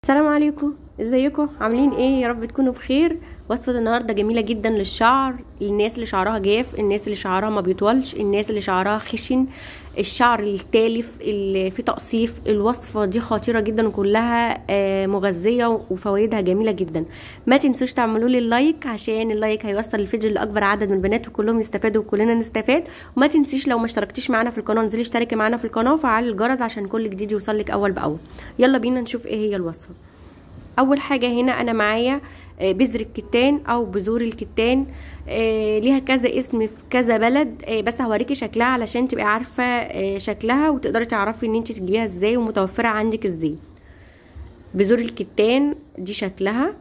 السلام عليكم ازيكم عاملين ايه يا رب تكونوا بخير وصفه النهارده جميله جدا للشعر الناس اللي شعرها جاف الناس اللي شعرها ما بيطولش الناس اللي شعرها خشن الشعر التالف اللي فيه تقصيف الوصفه دي خطيره جدا وكلها آه، مغذيه وفوائدها جميله جدا ما تنسوش تعملوا لي اللايك عشان اللايك هيوصل الفيديو لاكبر عدد من البنات وكلهم يستفادوا وكلنا نستفاد وما تنسيش لو ما اشتركتيش معانا في القناه انزلي اشتركي معانا في القناه وفعلي الجرس عشان كل جديد يوصلك اول باول يلا بينا نشوف ايه هي الوصفه اول حاجه هنا انا معايا آه، بذر الكتان او بذور الكتان آه، ليها كذا اسم في كذا بلد آه، بس هوريكي شكلها علشان تبقي عارفه آه، شكلها وتقدري تعرفي ان انت تجيبيها ازاي ومتوفره عندك ازاي بذور الكتان دي شكلها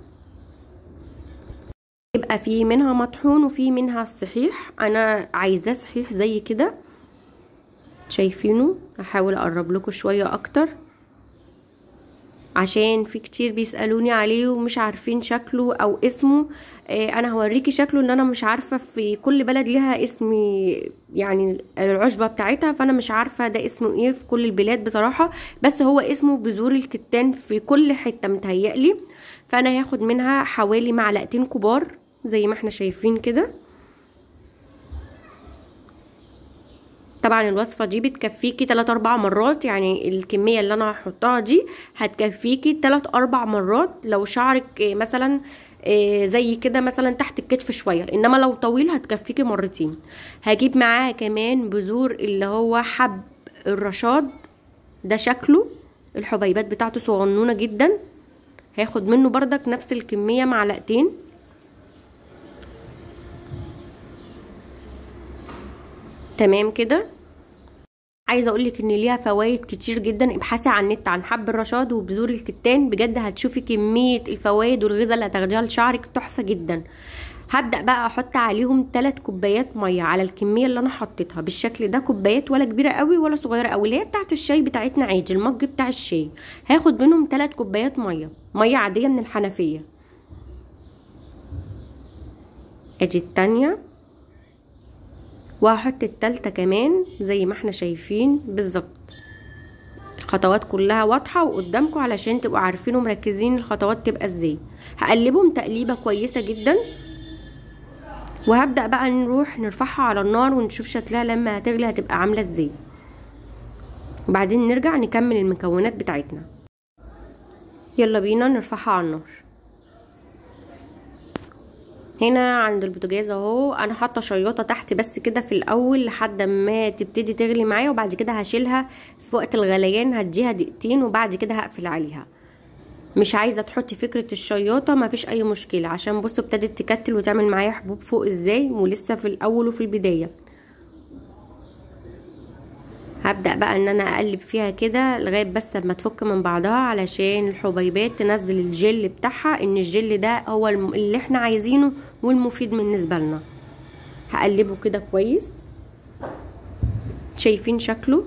يبقى في منها مطحون وفي منها الصحيح انا عايزاه صحيح زي كده شايفينه هحاول اقرب لكم شويه اكتر عشان في كتير بيسالوني عليه ومش عارفين شكله او اسمه آه انا هوريكي شكله ان انا مش عارفه في كل بلد ليها اسم يعني العشبه بتاعتها فانا مش عارفه ده اسمه ايه في كل البلاد بصراحه بس هو اسمه بذور الكتان في كل حته متهيألي فانا هاخد منها حوالي معلقتين كبار زي ما احنا شايفين كده طبعا الوصفه دي بتكفيكي 3 4 مرات يعني الكميه اللي انا هحطها دي هتكفيكي 3 4 مرات لو شعرك مثلا زي كده مثلا تحت الكتف شويه انما لو طويل هتكفيكي مرتين هجيب معاها كمان بذور اللي هو حب الرشاد ده شكله الحبيبات بتاعته صغنونه جدا هاخد منه بردك نفس الكميه معلقتين تمام كده عايزه اقولك ان ليها فوائد كتير جدا ابحثي عن النت عن حب الرشاد وبذور الكتان بجد هتشوفي كميه الفوائد والغذاء اللي هتاخديها لشعرك تحفه جدا هبدا بقى احط عليهم 3 كوبايات ميه على الكميه اللي انا حطيتها بالشكل ده كوبايات ولا كبيره قوي ولا صغيره قوي اللي هي بتاعه الشاي بتاعتنا عادي المج بتاع الشاي هاخد منهم 3 كوبايات ميه ميه عاديه من الحنفيه ادي التانيه وهحط التالتة كمان زي ما احنا شايفين بالظبط الخطوات كلها واضحة وقدامكم علشان تبقوا عارفين ومركزين الخطوات تبقى ازاي هقلبهم تقليبة كويسة جدا وهبدأ بقى نروح نرفعها على النار ونشوف شكلها لما هتغلي هتبقى عاملة ازاي وبعدين نرجع نكمل المكونات بتاعتنا يلا بينا نرفعها على النار هنا عند البوتاجاز اهو انا حاطه شياطه تحت بس كده في الاول لحد ما تبتدي تغلي معايا وبعد كده هشيلها في وقت الغليان هديها دقيقتين وبعد كده هقفل عليها مش عايزه تحطي فكره الشياطه مفيش اي مشكله عشان بصوا ابتدت تكتل وتعمل معايا حبوب فوق ازاي ولسه في الاول وفي البدايه هبدأ بقى ان انا اقلب فيها كده لغاية بس ما تفك من بعضها علشان الحبيبات تنزل الجل بتاعها ان الجل ده هو اللي احنا عايزينه والمفيد بالنسبة لنا هقلبه كده كويس شايفين شكله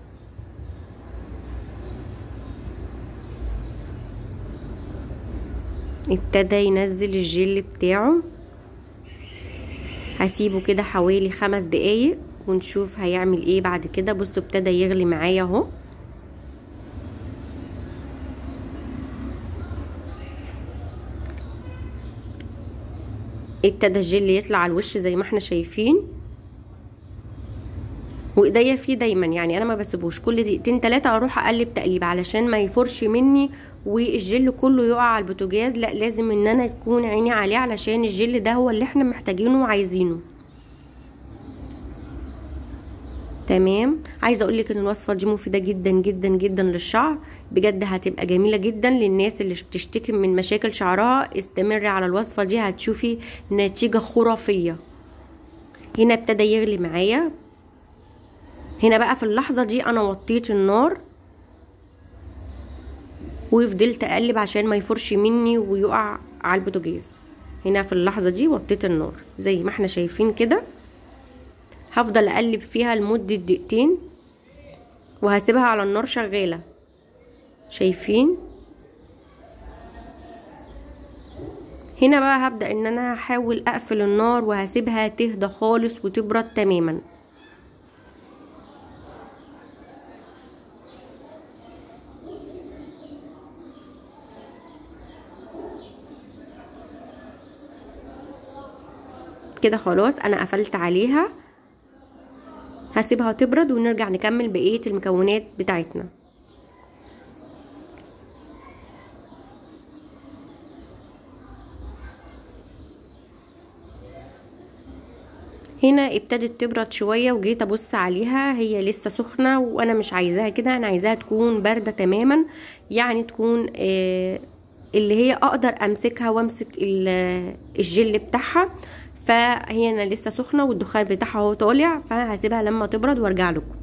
ابتدى ينزل الجل بتاعه هسيبه كده حوالي خمس دقايق ونشوف هيعمل ايه بعد كده بصوا ابتدى يغلي معايا اهو ابتدى الجل يطلع على الوش زي ما احنا شايفين وايديا فيه دايما يعني انا ما بسيبوش كل دقيقتين تلاتة اروح اقلب تقليب علشان ما يفرش مني والجل كله يقع على البوتاجاز لا لازم ان انا تكون عيني عليه علشان الجل ده هو اللي احنا محتاجينه وعايزينه تمام عايزه اقول لك ان الوصفه دي مفيده جدا جدا جدا للشعر بجد هتبقى جميله جدا للناس اللي بتشتكي من مشاكل شعرها استمري على الوصفه دي هتشوفي نتيجه خرافيه هنا ابتدى يغلي معايا هنا بقى في اللحظه دي انا وطيت النار وفضلت اقلب عشان ما يفرش مني ويقع على البوتاجاز هنا في اللحظه دي وطيت النار زي ما احنا شايفين كده هفضل اقلب فيها لمدة دقيقتين وهسيبها على النار شغالة شايفين هنا بقى هبدأ ان انا هحاول اقفل النار وهسيبها تهدى خالص وتبرد تماما كده خلاص انا قفلت عليها هسيبها تبرد ونرجع نكمل بقيه المكونات بتاعتنا هنا ابتدت تبرد شويه وجيت ابص عليها هي لسه سخنه وانا مش عايزاها كده انا عايزاها تكون بارده تماما يعني تكون آه اللي هي اقدر امسكها وامسك الجل بتاعها فهي انا لسه سخنه والدخان بتاعها هو طالع فهسيبها لما تبرد وارجع لكم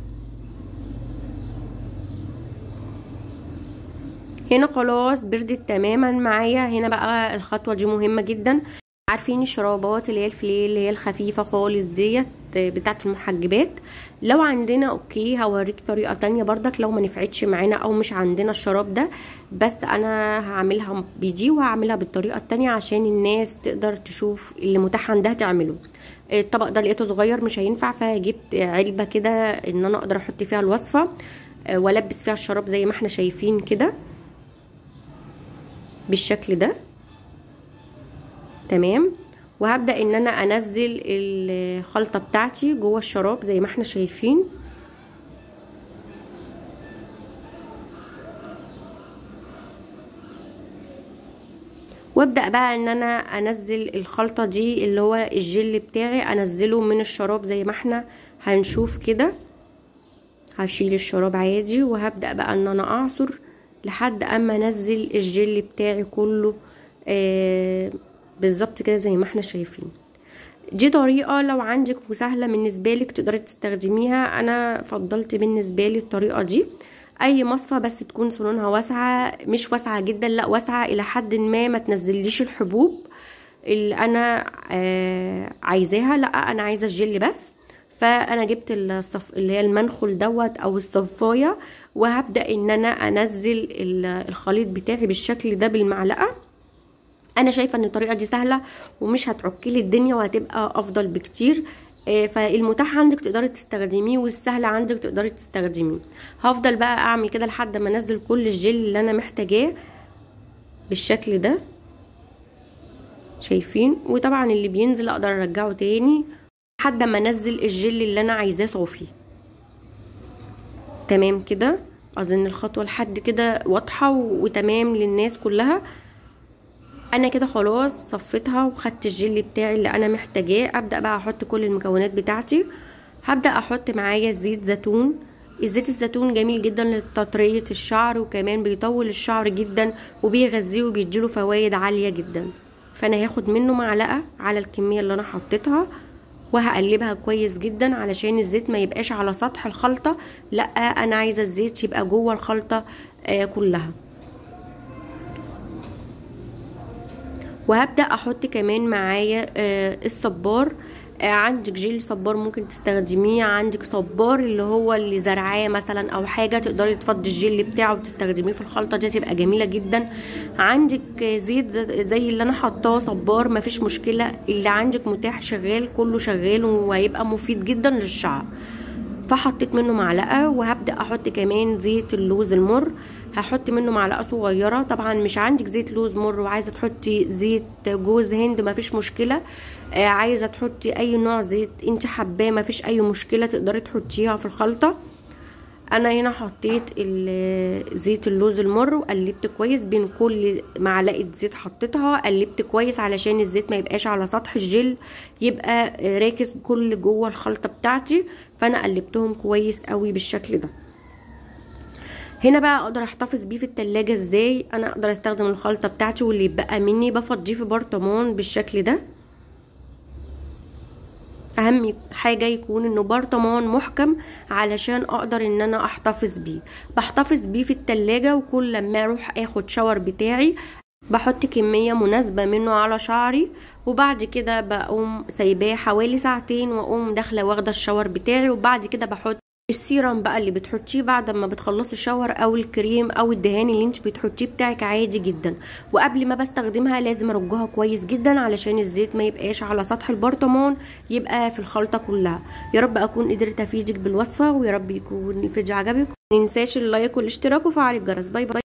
هنا خلاص بردت تماما معايا هنا بقى الخطوه دي مهمه جدا عارفين الشرابات اللي هي الفليه اللي هي الخفيفة خالص ديت بتاعة المحجبات لو عندنا اوكي هوريك طريقة تانية بردك لو ما نفعتش معانا او مش عندنا الشراب ده بس انا هعملها بدي وهعملها بالطريقة التانية عشان الناس تقدر تشوف اللي متاح عندها تعمله الطبق ده لقيته صغير مش هينفع فجبت علبة كده ان انا اقدر احط فيها الوصفة والبس فيها الشراب زي ما احنا شايفين كده بالشكل ده تمام وهبدا ان انا انزل الخلطه بتاعتي جوه الشراب زي ما احنا شايفين وابدا بقى ان انا انزل الخلطه دي اللي هو الجل بتاعي انزله من الشراب زي ما احنا هنشوف كده هشيل الشراب عادي وهبدا بقى ان انا اعصر لحد اما انزل الجل بتاعي كله آه بالظبط كده زي ما احنا شايفين دي طريقة لو عندك وسهلة بالنسبة لك تقدري تستخدميها انا فضلت بالنسبة لي الطريقة دي اي مصفى بس تكون سنونها واسعة مش واسعة جدا لا واسعة الى حد ما ما تنزليش الحبوب اللي انا آه عايزاها لا انا عايزة الجل بس فانا جبت الصف اللي هي المنخل دوت او الصفايه وهبدا ان انا انزل الخليط بتاعي بالشكل ده بالمعلقه انا شايفه ان الطريقه دي سهله ومش هتعكلي الدنيا وهتبقى افضل بكتير فالمتاح عندك تقدري تستخدميه والسهل عندك تقدري تستخدميه هفضل بقى اعمل كده لحد ما انزل كل الجل اللي انا محتاجاه بالشكل ده شايفين وطبعا اللي بينزل اقدر ارجعه تاني لحد ما انزل الجل اللي انا عايزاه صافي تمام كده اظن الخطوه لحد كده واضحه وتمام للناس كلها انا كده خلاص صفيتها وخدت الجل بتاعي اللي انا محتاجاه ابدا بقى احط كل المكونات بتاعتي هبدا احط معايا زيت زيتون الزيت الزيتون جميل جدا لتطريه الشعر وكمان بيطول الشعر جدا وبيغذيه وبيديله فوائد عاليه جدا فانا هاخد منه معلقه على الكميه اللي انا حطيتها وهقلبها كويس جدا علشان الزيت ما يبقاش على سطح الخلطه لا انا عايزه الزيت يبقى جوه الخلطه آه كلها وهبدا احط كمان معايا آه الصبار آه عندك جيل صبار ممكن تستخدميه عندك صبار اللي هو اللي زرعاه مثلا او حاجه تقدري تفضي الجل بتاعه وتستخدميه في الخلطه دي تبقى جميله جدا عندك زيت زي اللي انا حطاه صبار مفيش مشكله اللي عندك متاح شغال كله شغال وهيبقى مفيد جدا للشعر فحطيت منه معلقه وهبدا احط كمان زيت اللوز المر هحط منه معلقه صغيره طبعا مش عندك زيت لوز مر وعايزه تحطي زيت جوز هند مفيش مشكله آه عايزه تحطي اي نوع زيت انت حباه مفيش اي مشكله تقدري تحطيها في الخلطه انا هنا حطيت زيت اللوز المر وقلبت كويس بين كل معلقه زيت حطيتها قلبت كويس علشان الزيت ما يبقاش على سطح الجل يبقى راكز كل جوه الخلطه بتاعتي فانا قلبتهم كويس قوي بالشكل ده هنا بقى اقدر احتفظ بيه في التلاجة ازاي انا اقدر استخدم الخلطه بتاعتي واللي يبقى مني بفضيه في برطمان بالشكل ده اهم حاجه يكون انه برطمان محكم علشان اقدر ان انا احتفظ بيه بحتفظ بيه في التلاجة وكل لما اروح اخد شاور بتاعي بحط كمية مناسبة منه على شعري وبعد كده بقوم سايباه حوالي ساعتين واقوم داخلة واخدة الشاور بتاعي وبعد كده بحط السيرم بقى اللي بتحطيه بعد ما بتخلصي الشاور او الكريم او الدهان اللي انت بتحطيه بتاعك عادي جدا وقبل ما بستخدمها لازم ارجها كويس جدا علشان الزيت ما يبقاش على سطح البرطمان يبقى في الخلطه كلها يا رب اكون قدرت افيدك بالوصفه ويا رب يكون الفيديو عجبك مننساش اللايك والاشتراك وفعل الجرس باي باي